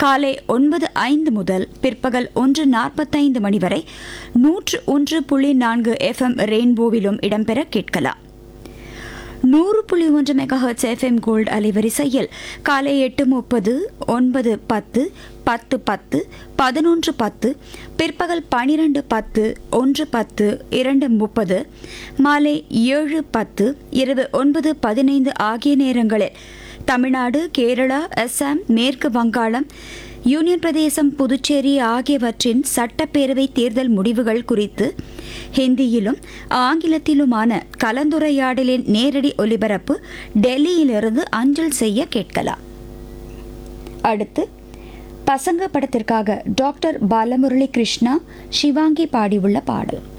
காலை ஒன்பது ஐந்து முதல் பிற்பகல் ஒன்று நாற்பத்தைந்து மணி வரை நூற்று ஒன்று புள்ளி நான்கு எஃப்எம் ரெயின்போவிலும் இடம்பெற கேட்கலாம் நூறு புள்ளி ஒன்று மெகாஹர்ட்ஸ் எஃப்எம் கோல்டு அலைவரிசையில் காலை எட்டு முப்பது ஒன்பது பத்து பத்து பத்து பதினொன்று பத்து பிற்பகல் பனிரெண்டு பத்து ஒன்று பத்து இரண்டு முப்பது மாலை ஏழு பத்து இரவு ஒன்பது பதினைந்து ஆகிய நேரங்களில் தமிழ்நாடு கேரளா அஸ்ஸாம் மேற்கு வங்காளம் யூனியன் பிரதேசம் புதுச்சேரி ஆகியவற்றின் சட்டப்பேரவை தேர்தல் முடிவுகள் குறித்து ஹிந்தியிலும் ஆங்கிலத்திலுமான கலந்துரையாடலின் நேரடி ஒலிபரப்பு டெல்லியிலிருந்து அஞ்சல் செய்ய கேட்கலாம் அடுத்து பசங்க படத்திற்காக டாக்டர் பாலமுரளி கிருஷ்ணா சிவாங்கி பாடியுள்ள பாடல்